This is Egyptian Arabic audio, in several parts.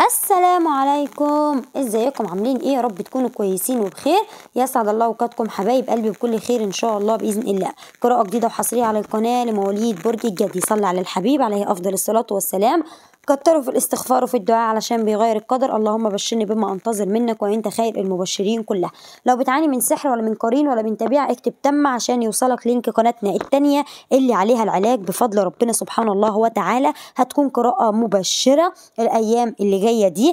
السلام عليكم ازيكم عاملين ايه يا رب تكونوا كويسين وبخير يسعد الله اوقاتكم حبايب قلبي بكل خير ان شاء الله باذن الله قراءه جديده وحصريه على القناه لمواليد برج الجدي صلى على الحبيب عليه افضل الصلاه والسلام كتروا في الاستغفار وفي الدعاء علشان بيغير القدر اللهم بشرني بما انتظر منك وانت خير المبشرين كلها لو بتعاني من سحر ولا من قرين ولا من تبيع اكتب تم عشان يوصلك لينك قناتنا التانية اللي عليها العلاج بفضل ربنا سبحانه الله وتعالى هتكون قراءة مبشرة الايام اللي جاية دي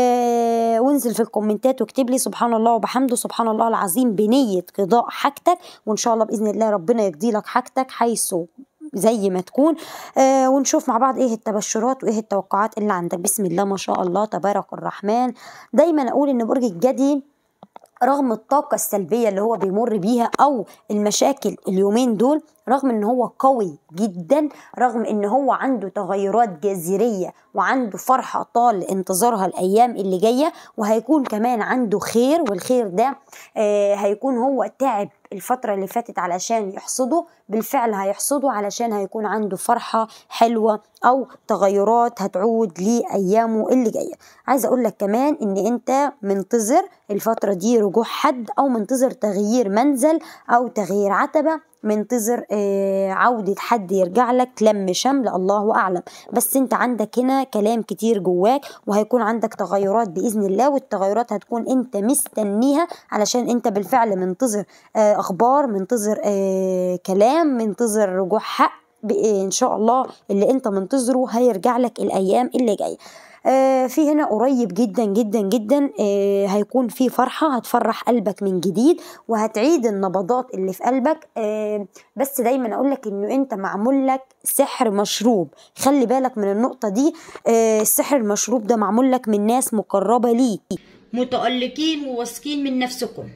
آه وانزل في الكومنتات واكتب لي سبحان الله وبحمده سبحان الله العظيم بنية قضاء حاجتك وان شاء الله باذن الله ربنا يقضي لك حاجتك حيث زي ما تكون آه ونشوف مع بعض ايه التبشرات وايه التوقعات اللي عندك بسم الله ما شاء الله تبارك الرحمن دايما اقول ان برج الجدي رغم الطاقة السلبية اللي هو بيمر بيها أو المشاكل اليومين دول رغم ان هو قوي جدا رغم ان هو عنده تغيرات جذرية وعنده فرحة طال انتظارها الايام اللي جاية وهيكون كمان عنده خير والخير ده آه هيكون هو تعب الفترة اللي فاتت علشان يحصده بالفعل هيحصده علشان هيكون عنده فرحة حلوة أو تغيرات هتعود لأيامه اللي جاية عايزة أقول لك كمان إن أنت منتظر الفترة دي رجوع حد أو منتظر تغيير منزل أو تغيير عتبة منتظر آه عودة حد يرجع لك لم شمل الله أعلم بس أنت عندك هنا كلام كتير جواك وهيكون عندك تغيرات بإذن الله والتغيرات هتكون أنت مستنيها علشان أنت بالفعل منتظر آه أخبار منتظر آه كلام منتظر رجوع حق ان شاء الله اللي انت منتظره هيرجع لك الايام اللي جايه آه في هنا قريب جدا جدا جدا آه هيكون في فرحة هتفرح قلبك من جديد وهتعيد النبضات اللي في قلبك آه بس دايما اقول لك انه انت معمول لك سحر مشروب خلي بالك من النقطة دي السحر المشروب ده معمول لك من ناس مقربة ليك متألقين وواثقين من نفسكم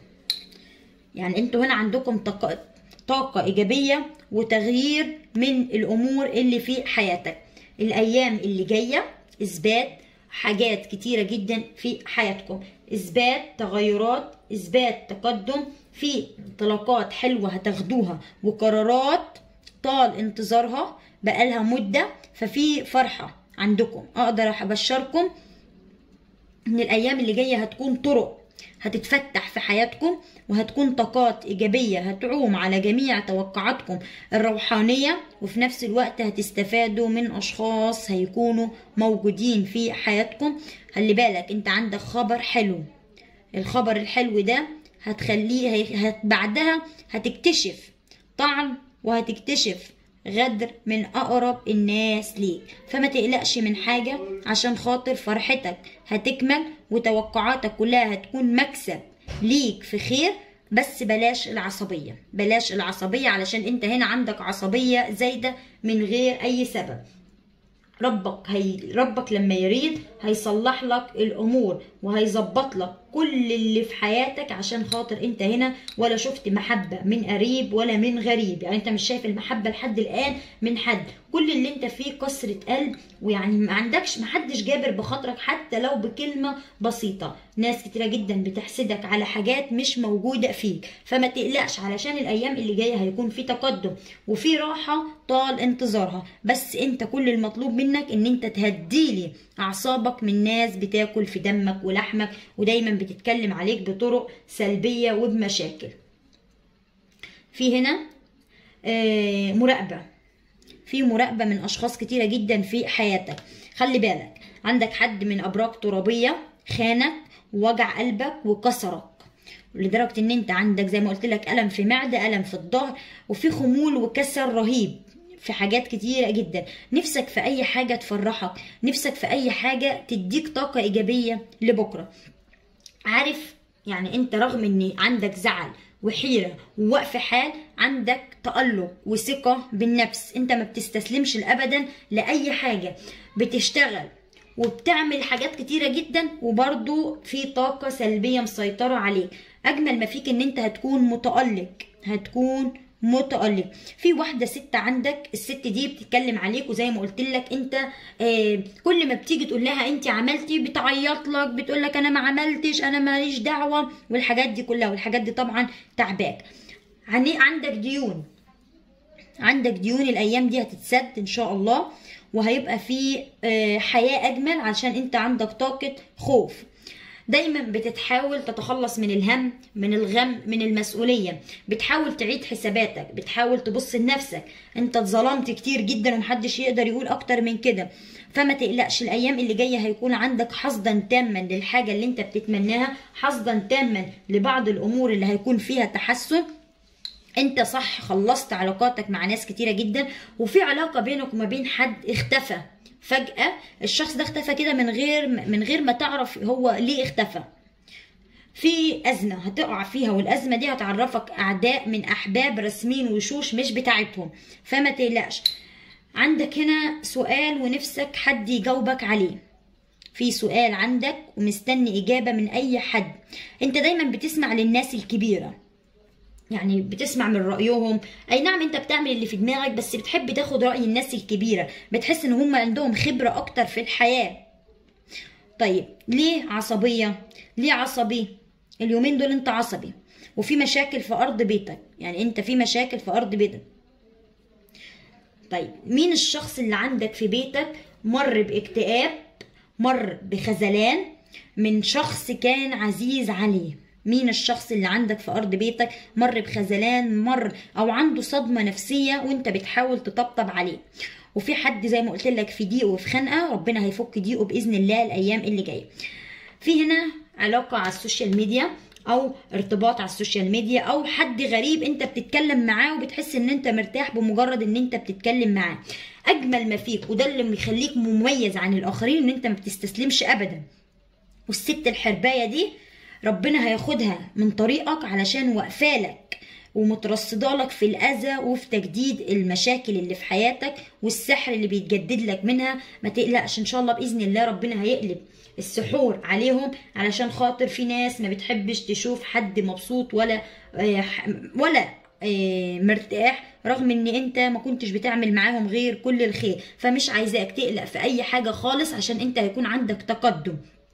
يعني انتوا هنا عندكم طاقة طاقة إيجابية وتغيير من الأمور اللي في حياتك الأيام اللي جاية إثبات حاجات كتيرة جدا في حياتكم إثبات تغيرات إثبات تقدم في انطلاقات حلوة هتاخدوها وقرارات طال انتظارها بقالها مدة ففي فرحة عندكم أقدر أبشركم إن الأيام اللي جاية هتكون طرق هتتفتح في حياتكم وهتكون طاقات إيجابية هتعوم على جميع توقعاتكم الروحانية وفي نفس الوقت هتستفادوا من أشخاص هيكونوا موجودين في حياتكم خلي بالك أنت عندك خبر حلو الخبر الحلو ده هتخليه هت بعدها هتكتشف طعن وهتكتشف غدر من أقرب الناس ليك فما تقلقش من حاجة عشان خاطر فرحتك هتكمل وتوقعاتك كلها هتكون مكسب ليك في خير بس بلاش العصبية بلاش العصبية علشان انت هنا عندك عصبية زايدة من غير أي سبب ربك هي ربك لما يريد هيصلح لك الامور وهيظبط لك كل اللي في حياتك عشان خاطر انت هنا ولا شفت محبه من قريب ولا من غريب يعني انت مش شايف المحبه لحد الان من حد كل اللي انت فيه كسره قلب ويعني ما عندكش محدش جابر بخاطرك حتى لو بكلمه بسيطه ناس كتيره جدا بتحسدك على حاجات مش موجوده فيك فما تقلقش علشان الايام اللي جايه هيكون في تقدم وفي راحه طال انتظارها بس انت كل المطلوب منك ان انت تهديلي اعصابك من ناس بتاكل في دمك ولحمك ودايما بتتكلم عليك بطرق سلبيه وبمشاكل في هنا آه مراقبه في مراقبه من اشخاص كتيره جدا في حياتك خلي بالك عندك حد من ابراج ترابيه خانك ووجع قلبك وكسرك لدرجه ان انت عندك زي ما قلت لك الم في معده الم في الظهر وفي خمول وكسر رهيب في حاجات كتيرة جدا نفسك في أي حاجة تفرحك نفسك في أي حاجة تديك طاقة إيجابية لبكرة عارف يعني أنت رغم أن عندك زعل وحيرة ووقف حال عندك تألق وثقة بالنفس أنت ما بتستسلمش أبدا لأي حاجة بتشتغل وبتعمل حاجات كتيرة جدا وبرضو في طاقة سلبية مسيطرة عليك أجمل ما فيك أن أنت هتكون متألق هتكون متألق في واحدة ست عندك الست دي بتتكلم عليك وزي ما قلت لك انت آه كل ما بتيجي تقول لها انت عملتي بتعيط لك بتقول لك انا ما عملتش انا ماليش دعوة والحاجات دي كلها والحاجات دي طبعا تعباك عندك ديون عندك ديون الايام دي هتتسد ان شاء الله وهيبقى في آه، حياه اجمل عشان انت عندك طاقه خوف دايما بتتحاول تتخلص من الهم من الغم من المسؤولية بتحاول تعيد حساباتك بتحاول تبص لنفسك انت اتظلمت كتير جدا ومحدش يقدر يقول اكتر من كده فما تقلقش الايام اللي جايه هيكون عندك حصدا تاما للحاجه اللي انت بتتمناها حصدا تاما لبعض الامور اللي هيكون فيها تحسن انت صح خلصت علاقاتك مع ناس كتيره جدا وفي علاقه بينك وما بين حد اختفى فجاه الشخص ده اختفى كده من غير من غير ما تعرف هو ليه اختفى في أزمة هتقع فيها والأزمة دي هتعرفك أعداء من أحباب رسمين وشوش مش بتاعتهم فما تقلقش عندك هنا سؤال ونفسك حد يجاوبك عليه في سؤال عندك ومستني إجابة من أي حد أنت دايما بتسمع للناس الكبيرة يعني بتسمع من رأيهم أي نعم أنت بتعمل اللي في دماغك بس بتحب تاخد رأي الناس الكبيرة بتحس إن هم عندهم خبرة أكتر في الحياة طيب ليه عصبية؟ ليه عصبي؟ اليومين دول انت عصبي وفي مشاكل في أرض بيتك يعني انت في مشاكل في أرض بيتك طيب مين الشخص اللي عندك في بيتك مر باكتئاب مر بخذلان من شخص كان عزيز عليه مين الشخص اللي عندك في ارض بيتك مر بخذلان مر او عنده صدمه نفسيه وانت بتحاول تطبطب عليه وفي حد زي ما قلت لك في ضيق وفي خنقه ربنا هيفك ضيقه باذن الله الايام اللي جايه في هنا علاقه على السوشيال ميديا او ارتباط على السوشيال ميديا او حد غريب انت بتتكلم معاه وبتحس ان انت مرتاح بمجرد ان انت بتتكلم معاه اجمل ما فيك وده اللي بيخليك مميز عن الاخرين ان انت ما بتستسلمش ابدا والست الحربايه دي ربنا هياخدها من طريقك علشان واقفالك ومترصدالك في الأذى وفي تجديد المشاكل اللي في حياتك والسحر اللي بيتجدد لك منها ما تقلقش إن شاء الله بإذن الله ربنا هيقلب السحور عليهم علشان خاطر في ناس ما بتحبش تشوف حد مبسوط ولا آه، ولا آه، مرتاح رغم ان انت ما كنتش بتعمل معاهم غير كل الخير فمش عايزاك تقلق في اي حاجة خالص عشان انت هيكون عندك تقدم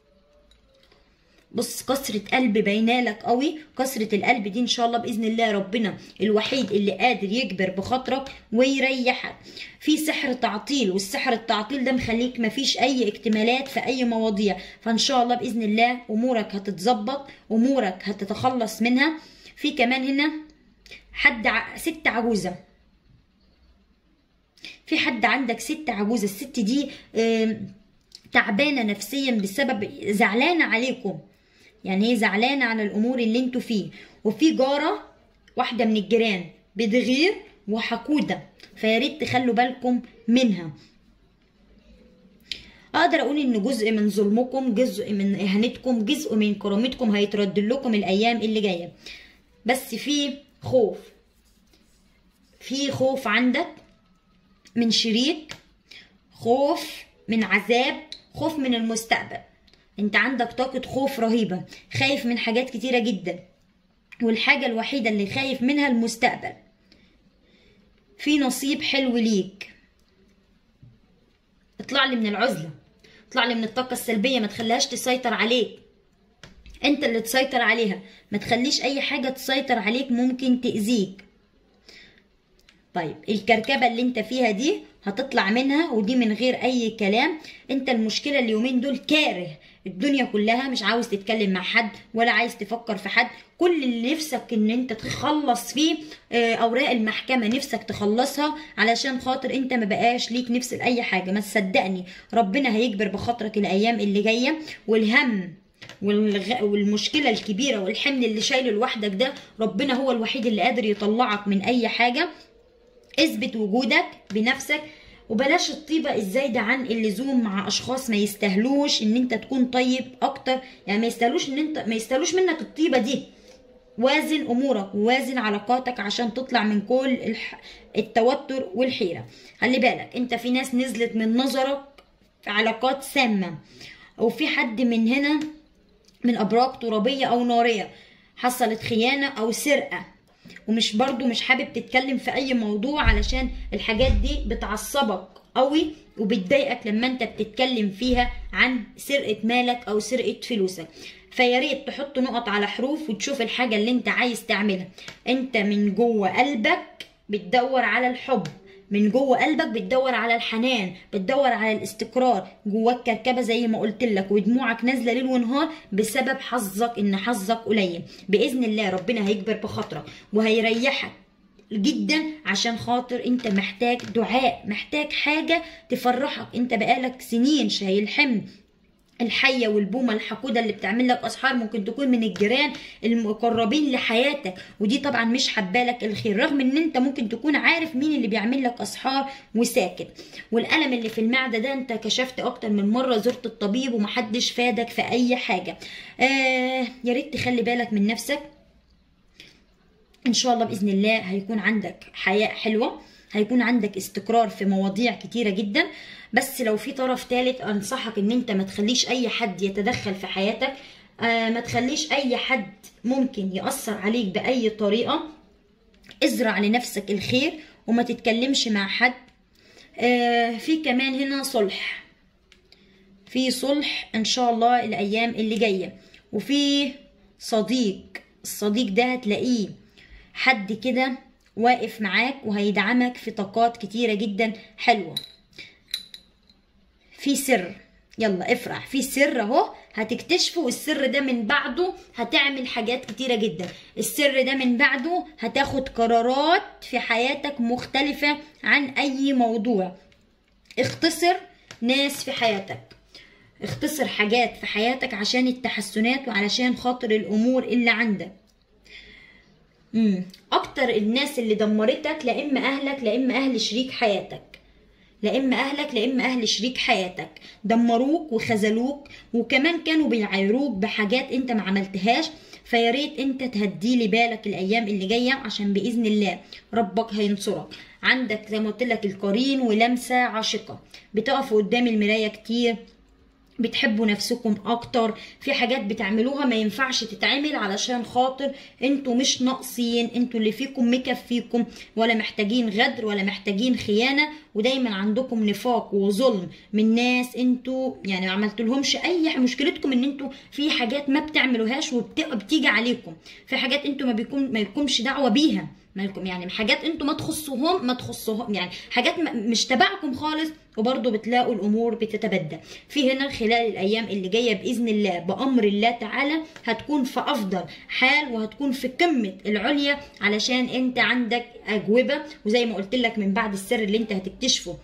بص كسرة قلب باينالك قوي كسرة القلب دي ان شاء الله باذن الله ربنا الوحيد اللي قادر يجبر بخاطرك ويريحك في سحر تعطيل والسحر التعطيل ده مخليك مفيش اي اكتمالات في اي مواضيع فان شاء الله باذن الله امورك هتتظبط امورك هتتخلص منها في كمان هنا حد ع... ست عجوزه في حد عندك ست عجوزه الست دي آم، تعبانه نفسيا بسبب زعلانه عليكم يعني هي زعلانه على الامور اللي انتوا فيه وفي جاره واحده من الجيران بتغير وحقوده فيا ريت تخلوا بالكم منها اقدر اقول ان جزء من ظلمكم جزء من اهانتكم جزء من كرامتكم هيترد لكم الايام اللي جايه بس في خوف في خوف عندك من شريك خوف من عذاب خوف من المستقبل انت عندك طاقة خوف رهيبة خايف من حاجات كتيرة جدا والحاجة الوحيدة اللي خايف منها المستقبل في نصيب حلو ليك اطلع لي من العزلة اطلع لي من الطاقة السلبية ما تخليهاش تسيطر عليك انت اللي تسيطر عليها ما تخليش اي حاجة تسيطر عليك ممكن تأذيك طيب الكركبة اللي انت فيها دي هتطلع منها ودي من غير اي كلام انت المشكلة اليومين دول كاره الدنيا كلها مش عاوز تتكلم مع حد ولا عايز تفكر في حد كل اللي نفسك ان انت تخلص فيه آه، اوراق المحكمة نفسك تخلصها علشان خاطر انت ما بقاش ليك نفس لاي حاجة ما تصدقني ربنا هيجبر بخاطرك الايام اللي جاية والهم والغ... والمشكله الكبيره والحمل اللي شايله لوحدك ده ربنا هو الوحيد اللي قادر يطلعك من اي حاجه اثبت وجودك بنفسك وبلاش الطيبة الزايدة عن اللزوم مع اشخاص ما يستاهلوش ان انت تكون طيب اكتر يعني ما يستاهلوش ان انت ما يستاهلوش منك الطيبة دي وازن امورك ووازن علاقاتك عشان تطلع من كل الح... التوتر والحيرة خلي بالك انت في ناس نزلت من نظرك في علاقات سامة وفي حد من هنا من ابراج ترابية او نارية حصلت خيانة او سرقة ومش برضو مش حابب تتكلم في اي موضوع علشان الحاجات دي بتعصبك قوي وبتضايقك لما انت بتتكلم فيها عن سرقة مالك او سرقة فلوسك فيا ريت تحط نقط على حروف وتشوف الحاجة اللي انت عايز تعملها انت من جوه قلبك بتدور على الحب من جوه قلبك بتدور على الحنان بتدور على الاستقرار جواك كركبه زي ما قلت لك ودموعك نازله ليل ونهار بسبب حظك ان حظك قليل باذن الله ربنا هيكبر بخاطرك وهيريحك جدا عشان خاطر انت محتاج دعاء محتاج حاجه تفرحك انت بقالك سنين شايل حمل الحية والبومة الحقودة اللي بتعمل لك أسحار ممكن تكون من الجيران المقربين لحياتك ودي طبعا مش حبالك الخير رغم ان انت ممكن تكون عارف مين اللي بيعمل لك أسحار وساكت والألم اللي في المعدة ده انت كشفت أكتر من مرة زرت الطبيب ومحدش فادك في أي حاجة آه يا ريت تخلي بالك من نفسك ان شاء الله باذن الله هيكون عندك حياه حلوه هيكون عندك استقرار في مواضيع كتيره جدا بس لو في طرف ثالث انصحك ان انت ما تخليش اي حد يتدخل في حياتك آه ما تخليش اي حد ممكن ياثر عليك باي طريقه ازرع لنفسك الخير وما تتكلمش مع حد آه في كمان هنا صلح في صلح ان شاء الله الايام اللي جايه وفي صديق الصديق ده هتلاقيه حد كده واقف معاك وهيدعمك في طاقات كتيرة جدا حلوة في سر يلا افرح في سر اهو هتكتشفه والسر ده من بعده هتعمل حاجات كتيرة جدا السر ده من بعده هتاخد قرارات في حياتك مختلفة عن اي موضوع اختصر ناس في حياتك اختصر حاجات في حياتك عشان التحسنات وعلشان خاطر الامور اللي عندك امم اكتر الناس اللي دمرتك لا اما اهلك لا اما اهل شريك حياتك لا اما اهلك لا اما اهل شريك حياتك دمروك وخذلوك وكمان كانوا بيعايروك بحاجات انت ما عملتهاش فيا ريت انت تهدي لي بالك الايام اللي جايه عشان باذن الله ربك هينصرك عندك زي ما قلت لك القرين ولمسه عاشقه بتقفوا قدام المرايه كتير بتحبوا نفسكم اكتر في حاجات بتعملوها ما ينفعش تتعمل علشان خاطر انتوا مش ناقصين انتوا اللي فيكم مكفيكم ولا محتاجين غدر ولا محتاجين خيانة ودايما عندكم نفاق وظلم من ناس انتوا يعني ما عملتلهمش اي مشكلتكم ان انتوا في حاجات ما بتعملوهاش وبتيجي عليكم في حاجات انتوا ما بيكون ما لكمش دعوة بيها مالكم يعني حاجات انتوا ما تخصوهم ما تخصوهم يعني حاجات مش تبعكم خالص وبرضه بتلاقوا الامور بتتبدل في هنا خلال الايام اللي جايه باذن الله بامر الله تعالى هتكون في افضل حال وهتكون في قمه العليا علشان انت عندك اجوبه وزي ما قلت لك من بعد السر اللي انت هتكتشفه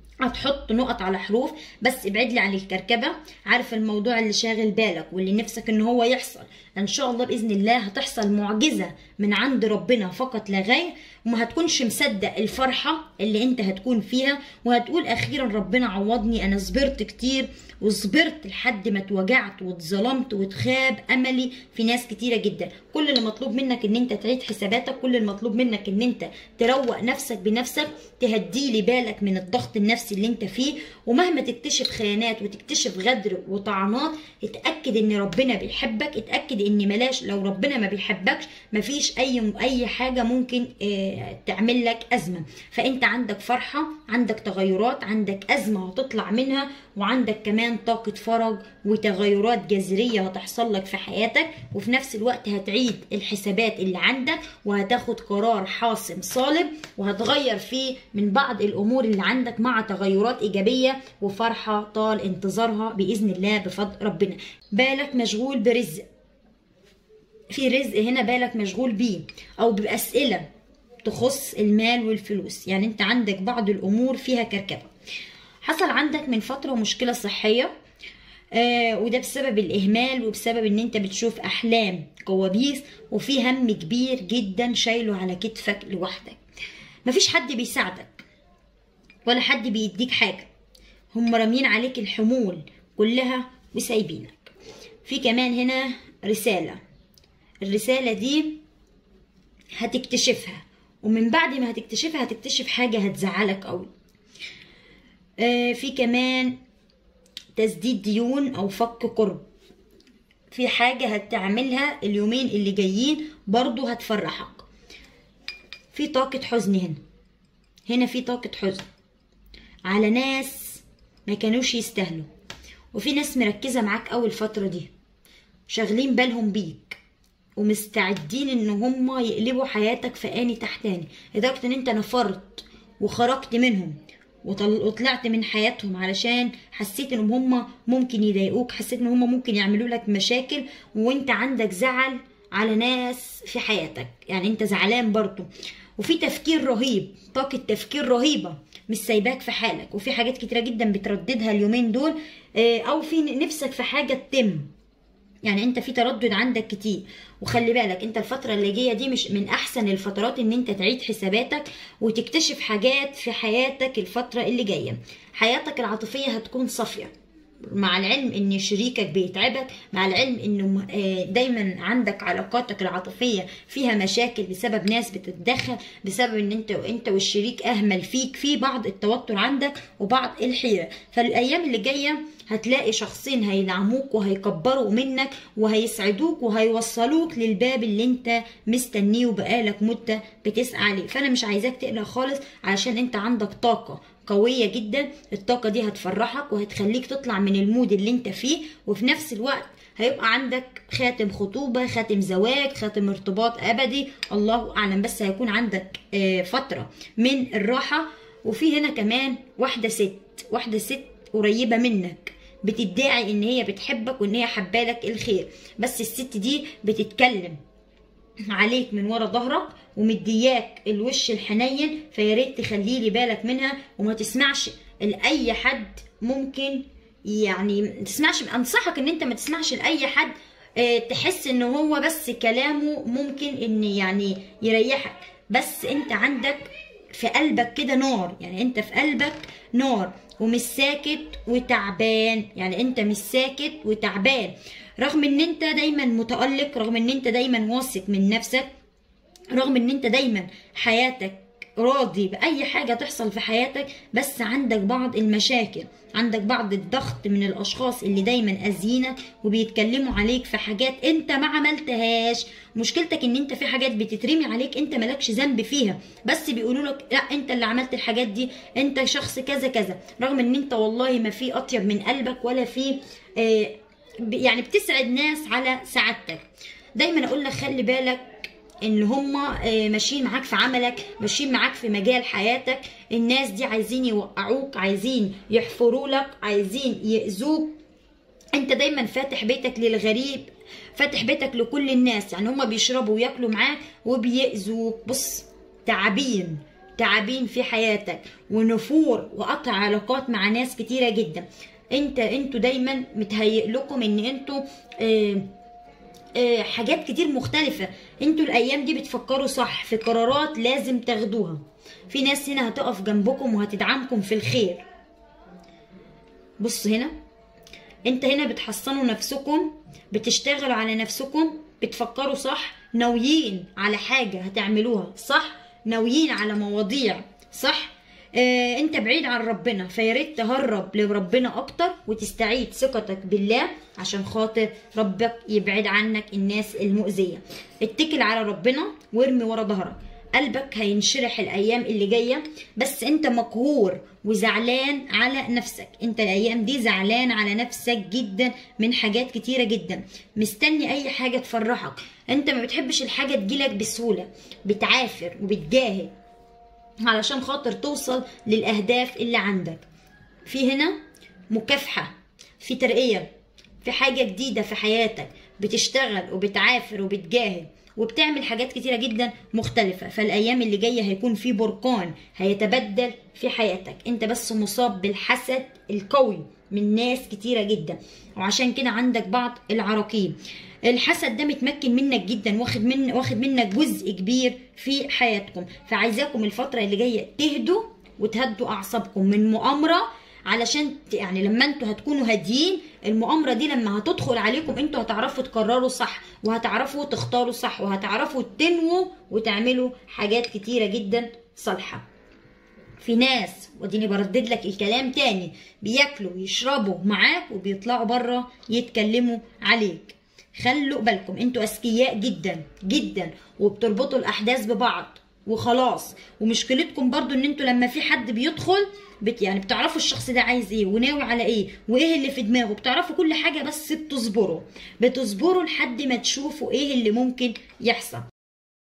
هتحط نقط على حروف بس ابعد لي عن الكركبه عارف الموضوع اللي شاغل بالك واللي نفسك ان هو يحصل ان شاء الله باذن الله هتحصل معجزه من عند ربنا فقط لا غير وما هتكونش مصدق الفرحه اللي انت هتكون فيها وهتقول اخيرا ربنا عوضني انا صبرت كتير وصبرت لحد ما اتوجعت واتظلمت واتخاب املي في ناس كتيره جدا كل اللي مطلوب منك ان انت تعيد حساباتك كل المطلوب منك ان انت تروق نفسك بنفسك تهدي لي بالك من الضغط النفسي اللي انت فيه ومهما تكتشف خيانات وتكتشف غدر وطعنات اتاكد ان ربنا بيحبك اتاكد ان ملاش لو ربنا ما بيحبكش مفيش اي اي حاجه ممكن اه تعمل لك ازمه فانت عندك فرحه عندك تغيرات عندك ازمه هتطلع منها وعندك كمان طاقه فرج وتغيرات جذريه هتحصل لك في حياتك وفي نفس الوقت هتعيد الحسابات اللي عندك وهتاخد قرار حاسم صالب وهتغير فيه من بعض الامور اللي عندك مع تغيرات ايجابيه وفرحه طال انتظارها باذن الله بفضل ربنا بالك مشغول برزق في رزق هنا بالك مشغول بيه او باسئله تخص المال والفلوس يعني انت عندك بعض الامور فيها كركبه حصل عندك من فتره مشكله صحيه آه وده بسبب الاهمال وبسبب ان انت بتشوف احلام كوابيس وفي هم كبير جدا شايله على كتفك لوحدك مفيش حد بيساعدك ولا حد بيديك حاجه هم رامين عليك الحمول كلها وسايبينك في كمان هنا رساله الرساله دي هتكتشفها ومن بعد ما هتكتشفها هتكتشف حاجه هتزعلك قوي آه في كمان تسديد ديون او فك قرب في حاجة هتعملها اليومين اللي جايين برضو هتفرحك في طاقة حزن هنا هنا في طاقة حزن على ناس ما كانوش يستاهلوا وفي ناس مركزة معاك أول الفترة دي شاغلين بالهم بيك ومستعدين ان هما يقلبوا حياتك في اني تحتاني لدرجة ان انت نفرت وخرجت منهم وطل- وطلعت من حياتهم علشان حسيت ان هم ممكن يضايقوك حسيت ان هم ممكن يعملوا لك مشاكل وانت عندك زعل على ناس في حياتك يعني انت زعلان برضو وفي تفكير رهيب طاقة تفكير رهيبة مش سايباك في حالك وفي حاجات كتيرة جدا بترددها اليومين دول آه، او في نفسك في حاجة تتم يعني انت في تردد عندك كتير وخلي بالك انت الفترة اللي جاية دي مش من احسن الفترات ان انت تعيد حساباتك وتكتشف حاجات في حياتك الفترة اللي جاية حياتك العاطفية هتكون صافية مع العلم ان شريكك بيتعبك مع العلم انه آه، دايما عندك علاقاتك العاطفيه فيها مشاكل بسبب ناس بتتدخل بسبب ان انت انت والشريك اهمل فيك في بعض التوتر عندك وبعض الحيره فالايام اللي جايه هتلاقي شخصين هيدعموك وهيكبروا منك وهيسعدوك وهيوصلوك للباب اللي انت مستنيه وبقالك مده بتسعى عليه فانا مش عايزاك تقلق خالص علشان انت عندك طاقه قوية جدا الطاقة دي هتفرحك وهتخليك تطلع من المود اللي انت فيه وفي نفس الوقت هيبقى عندك خاتم خطوبة خاتم زواج خاتم ارتباط أبدي الله أعلم بس هيكون عندك آه، فترة من الراحة وفي هنا كمان واحدة ست واحدة ست قريبة منك بتدعي ان هي بتحبك وان هي حبالك الخير بس الست دي بتتكلم عليك من ورا ظهرك ومدياك الوش الحنين فيا ريت تخلي لي بالك منها وما تسمعش لاي حد ممكن يعني ما تسمعش انصحك ان انت ما تسمعش لاي حد آه، تحس ان هو بس كلامه ممكن ان يعني يريحك بس انت عندك في قلبك كده نار يعني انت في قلبك نار ومش ساكت وتعبان يعني انت مش ساكت وتعبان رغم ان انت دايما متألق رغم ان انت دايما واثق من نفسك رغم ان انت دايما حياتك راضي بأي حاجة تحصل في حياتك بس عندك بعض المشاكل عندك بعض الضغط من الأشخاص اللي دايما أذينك وبيتكلموا عليك في حاجات انت ما عملتهاش مشكلتك ان انت في حاجات بتترمي عليك انت مالكش ذنب فيها بس بيقولوا لك لا انت اللي عملت الحاجات دي انت شخص كذا كذا رغم ان انت والله ما في اطيب من قلبك ولا في آه ب- يعني بتسعد ناس على سعادتك دايما اقول لك خلي بالك ان هما آه، ماشيين معاك في عملك ماشيين معاك في مجال حياتك الناس دي عايزين يوقعوك عايزين يحفروا لك عايزين يأذوك انت دايما فاتح بيتك للغريب فاتح بيتك لكل الناس يعني هما بيشربوا وياكلوا معاك وبيأذوك بص تعابين تعابين في حياتك ونفور وقطع علاقات مع ناس كتيرة جدا انت انتوا دايما متهيئ لكم ان انتوا آه آه، حاجات كتير مختلفة انتوا الايام دي بتفكروا صح في قرارات لازم تاخدوها في ناس هنا هتقف جنبكم وهتدعمكم في الخير بص هنا انت هنا بتحصنوا نفسكم بتشتغلوا على نفسكم بتفكروا صح ناويين على حاجة هتعملوها صح ناويين على مواضيع صح آه انت بعيد عن ربنا فياريت تهرب لربنا اكتر وتستعيد ثقتك بالله عشان خاطر ربك يبعد عنك الناس المؤذية اتكل على ربنا وارمي ورا ظهرك قلبك هينشرح الايام اللي جايه بس انت مقهور وزعلان على نفسك انت الايام دي زعلان على نفسك جدا من حاجات كتيره جدا مستني اي حاجه تفرحك انت ما بتحبش الحاجه تجيلك بسهوله بتعافر وبتجاهد علشان خاطر توصل للاهداف اللي عندك في هنا مكافحه في ترقيه في حاجه جديده في حياتك بتشتغل وبتعافر وبتجاهد وبتعمل حاجات كتيرة جدا مختلفة فالأيام اللي جاية هيكون في بركان هيتبدل في حياتك انت بس مصاب بالحسد القوي من ناس كتيرة جدا وعشان كده عندك بعض العراقيل الحسد ده متمكن منك جدا واخد من واخد منك جزء كبير في حياتكم فعايزاكم الفترة اللي جاية تهدوا وتهدوا أعصابكم من مؤامرة علشان ت- يعني لما انتوا هتكونوا هاديين المؤامره دي لما هتدخل عليكم انتوا هتعرفوا تقرروا صح وهتعرفوا تختاروا صح وهتعرفوا تنووا وتعملوا حاجات كتيره جدا صالحه في ناس وديني بردد لك الكلام تاني بياكلوا ويشربوا معاك وبيطلعوا بره يتكلموا عليك خلوا بالكم انتوا اذكياء جدا جدا وبتربطوا الاحداث ببعض وخلاص ومشكلتكم برضو ان انتوا لما في حد بيدخل بت يعني بتعرفوا الشخص ده عايز ايه وناوي على ايه وايه اللي في دماغه بتعرفوا كل حاجه بس بتصبروا بتصبروا لحد ما تشوفوا ايه اللي ممكن يحصل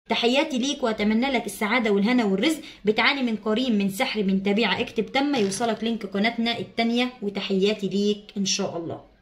تحياتي ليك واتمنى لك السعاده والهنا والرزق بتعاني من قرين من سحر من تبيعه اكتب تم يوصلك لينك قناتنا التانية وتحياتي ليك ان شاء الله